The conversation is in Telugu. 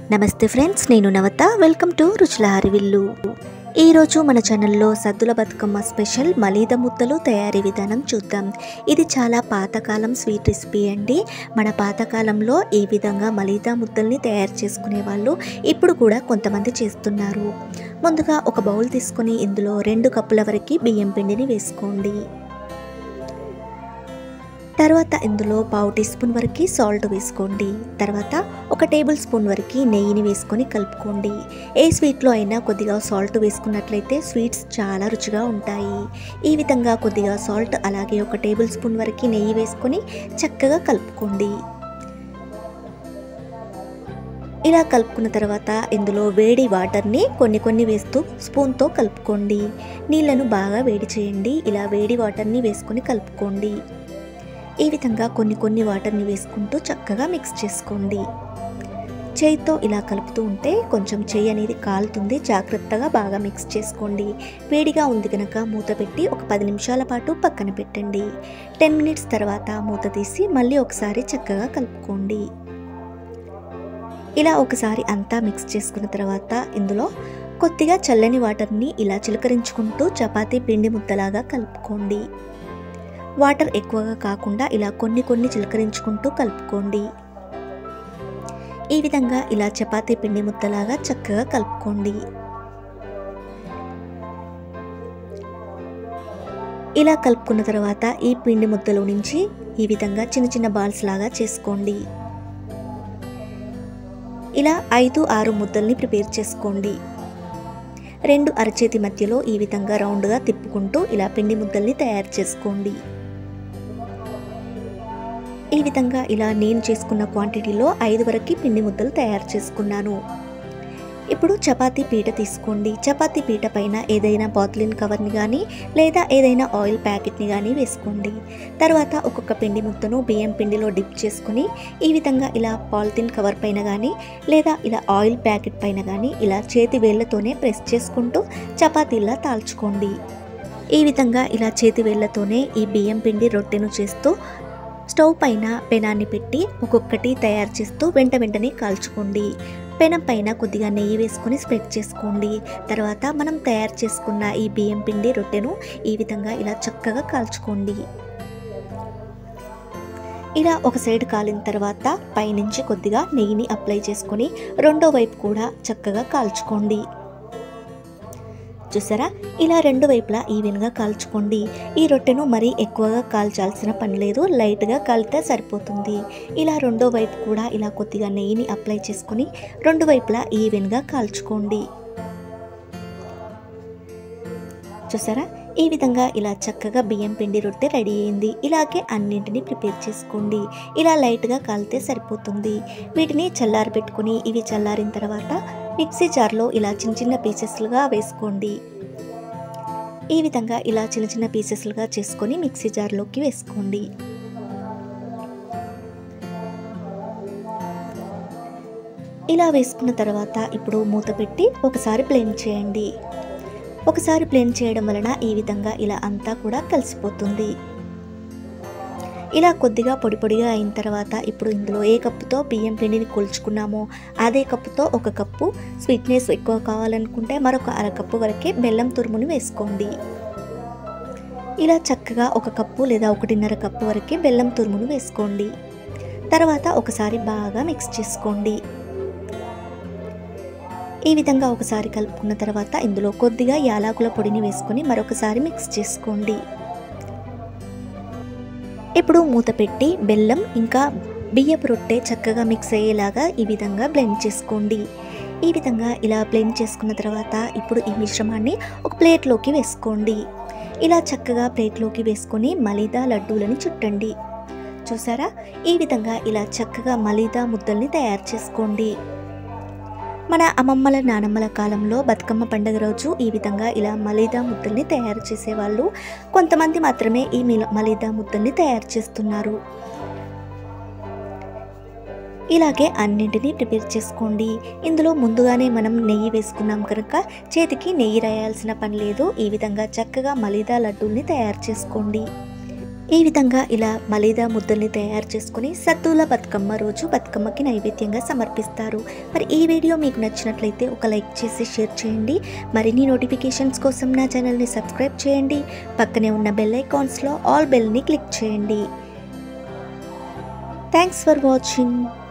నమస్తే ఫ్రెండ్స్ నేను నవత వెల్కమ్ టు రుచుల హరివిల్లు ఈరోజు మన ఛానల్లో సద్దుల బతుకమ్మ స్పెషల్ మలీద ముద్దలు తయారీ విధానం చూద్దాం ఇది చాలా పాతకాలం స్వీట్ రెసిపీ అండి మన పాతకాలంలో ఈ విధంగా మలీదా ముద్దల్ని తయారు చేసుకునే వాళ్ళు ఇప్పుడు కూడా కొంతమంది చేస్తున్నారు ముందుగా ఒక బౌల్ తీసుకొని ఇందులో రెండు కప్పుల వరకు బియ్యం పిండిని వేసుకోండి తర్వాత ఇందులో పావు టీ స్పూన్ వరకు సాల్ట్ వేసుకోండి తర్వాత ఒక టేబుల్ స్పూన్ వరకు నెయ్యిని వేసుకొని కలుపుకోండి ఏ స్వీట్లో అయినా కొద్దిగా సాల్ట్ వేసుకున్నట్లయితే స్వీట్స్ చాలా రుచిగా ఉంటాయి ఈ విధంగా కొద్దిగా సాల్ట్ అలాగే ఒక టేబుల్ స్పూన్ వరకు నెయ్యి వేసుకొని చక్కగా కలుపుకోండి ఇలా కలుపుకున్న తర్వాత ఇందులో వేడి వాటర్ని కొన్ని కొన్ని వేస్తూ స్పూన్తో కలుపుకోండి నీళ్ళను బాగా వేడి చేయండి ఇలా వేడి వాటర్ని వేసుకొని కలుపుకోండి ఈ విధంగా కొన్ని కొన్ని వాటర్ని వేసుకుంటూ చక్కగా మిక్స్ చేసుకోండి చేయితో ఇలా కలుపుతూ ఉంటే కొంచెం చేయి అనేది కాలుతుంది జాగ్రత్తగా బాగా మిక్స్ చేసుకోండి వేడిగా ఉంది కనుక మూత పెట్టి ఒక పది నిమిషాల పాటు పక్కన పెట్టండి టెన్ మినిట్స్ తర్వాత మూత తీసి మళ్ళీ ఒకసారి చక్కగా కలుపుకోండి ఇలా ఒకసారి అంతా మిక్స్ చేసుకున్న తర్వాత ఇందులో కొద్దిగా చల్లని వాటర్ని ఇలా చిలకరించుకుంటూ చపాతీ పిండి ముద్దలాగా కలుపుకోండి వాటర్ ఎక్కువగా కాకుండా ఇలా కొన్ని కొన్ని చిలకరించుకుంటూ కలుపుకోండి ఈ విధంగా ఇలా చపాతీ పిండి ముద్దలాగా చక్కగా కలుపుకోండి ఇలా కలుపుకున్న తర్వాత ఈ పిండి ముద్దలో నుంచి ఈ విధంగా చిన్న చిన్న బాల్స్ లాగా చేసుకోండి ఇలా ఐదు ఆరు ముద్దల్ని ప్రిపేర్ చేసుకోండి రెండు అరచేతి మధ్యలో ఈ విధంగా రౌండ్గా తిప్పుకుంటూ ఇలా పిండి ముద్దల్ని తయారు చేసుకోండి ఈ విధంగా ఇలా నేను చేసుకున్న క్వాంటిటీలో ఐదు వరకు పిండి ముద్దలు తయారు చేసుకున్నాను ఇప్పుడు చపాతీ పీట తీసుకోండి చపాతీ పీట పైన ఏదైనా బాత్లిన్ కవర్ని కానీ లేదా ఏదైనా ఆయిల్ ప్యాకెట్ని కానీ వేసుకోండి తర్వాత ఒక్కొక్క పిండి ముద్దను బియ్యం పిండిలో డిప్ చేసుకుని ఈ విధంగా ఇలా పాలిథిన్ కవర్ పైన కానీ లేదా ఇలా ఆయిల్ ప్యాకెట్ పైన కానీ ఇలా చేతి వేళ్లతోనే ప్రెస్ చేసుకుంటూ చపాతీలా తాల్చుకోండి ఈ విధంగా ఇలా చేతి వేళ్లతోనే ఈ బియ్యం పిండి రొట్టెను చేస్తూ స్టవ్ పైన పెనాన్ని పెట్టి ఒక్కొక్కటి తయారు చేస్తూ వెంట వెంటనే కాల్చుకోండి పెనం పైన కొద్దిగా నెయ్యి వేసుకొని స్ప్రెడ్ చేసుకోండి తర్వాత మనం తయారు చేసుకున్న ఈ బియ్యం పిండి రొట్టెను ఈ విధంగా ఇలా చక్కగా కాల్చుకోండి ఇలా ఒక సైడ్ కాలిన తర్వాత పైనుంచి కొద్దిగా నెయ్యిని అప్లై చేసుకొని రెండో వైపు కూడా చక్కగా కాల్చుకోండి చూసారా ఇలా రెండు వైపులా ఈవెన్గా కాల్చుకోండి ఈ రొట్టెను మరీ ఎక్కువగా కాల్చాల్సిన పని లేదు లైట్గా కాలితే సరిపోతుంది ఇలా రెండో వైపు కూడా ఇలా కొద్దిగా నెయ్యిని అప్లై చేసుకొని రెండు వైపులా ఈవెన్గా కాల్చుకోండి చూసారా ఈ విధంగా ఇలా చక్కగా బియ్యం పిండి రొట్టె రెడీ అయింది ఇలాగే అన్నింటినీ ప్రిపేర్ చేసుకోండి ఇలా లైట్గా కాలితే సరిపోతుంది వీటిని చల్లారి పెట్టుకుని ఇవి చల్లారిన తర్వాత మిక్సీ జార్లో ఇలా చిన్న చిన్న పీసెస్లుగా వేసుకోండి ఈ విధంగా ఇలా చిన్న చిన్న పీసెస్లుగా చేసుకొని మిక్సీ జార్లోకి వేసుకోండి ఇలా వేసుకున్న తర్వాత ఇప్పుడు మూత పెట్టి ఒకసారి ప్లేన్ చేయండి ఒకసారి ప్లేన్ చేయడం వలన ఈ విధంగా ఇలా అంతా కూడా కలిసిపోతుంది ఇలా కొద్దిగా పొడి పొడిగా అయిన తర్వాత ఇప్పుడు ఇందులో ఏ కప్పుతో బియ్యం పిండిని కొలుచుకున్నామో అదే కప్పుతో ఒక కప్పు స్వీట్నెస్ ఎక్కువ కావాలనుకుంటే మరొక అరకప్పు వరకే బెల్లం తురుముని వేసుకోండి ఇలా చక్కగా ఒక కప్పు లేదా ఒకటిన్నర కప్పు వరకే బెల్లం తురుమును వేసుకోండి తర్వాత ఒకసారి బాగా మిక్స్ చేసుకోండి ఈ విధంగా ఒకసారి కలుపుకున్న తర్వాత ఇందులో కొద్దిగా యాలకుల పొడిని వేసుకొని మరొకసారి మిక్స్ చేసుకోండి ఇప్పుడు మూత పెట్టి బెల్లం ఇంకా బియ్యపు రొట్టె చక్కగా మిక్స్ అయ్యేలాగా ఈ విధంగా బ్లెండ్ చేసుకోండి ఈ విధంగా ఇలా బ్లెండ్ చేసుకున్న తర్వాత ఇప్పుడు ఈ మిశ్రమాన్ని ఒక ప్లేట్లోకి వేసుకోండి ఇలా చక్కగా ప్లేట్లోకి వేసుకొని మలీదా లడ్డూలని చుట్టండి చూసారా ఈ విధంగా ఇలా చక్కగా మలీదా ముద్దల్ని తయారు చేసుకోండి మన అమ్మమ్మల నానమ్మల కాలంలో బతుకమ్మ పండుగ రోజు ఈ విధంగా ఇలా మలీదా ముద్దల్ని తయారు చేసేవాళ్ళు కొంతమంది మాత్రమే ఈ మిల- మలీదా ముద్దల్ని తయారు చేస్తున్నారు ఇలాగే అన్నింటినీ ప్రిపేర్ చేసుకోండి ఇందులో ముందుగానే మనం నెయ్యి వేసుకున్నాం కనుక చేతికి నెయ్యి రాయాల్సిన పని లేదు ఈ విధంగా చక్కగా మలీదా లడ్డూల్ని తయారు చేసుకోండి ఈ విధంగా ఇలా మలీదా ముద్దల్ని తయారు చేసుకుని సద్దుల బతుకమ్మ రోజు బతుకమ్మకి నైవేద్యంగా సమర్పిస్తారు మరి ఈ వీడియో మీకు నచ్చినట్లయితే ఒక లైక్ చేసి షేర్ చేయండి మరిన్ని నోటిఫికేషన్స్ కోసం నా ఛానల్ని సబ్స్క్రైబ్ చేయండి పక్కనే ఉన్న బెల్ ఐకాన్స్లో ఆల్ బెల్ని క్లిక్ చేయండి థ్యాంక్స్ ఫర్ వాచింగ్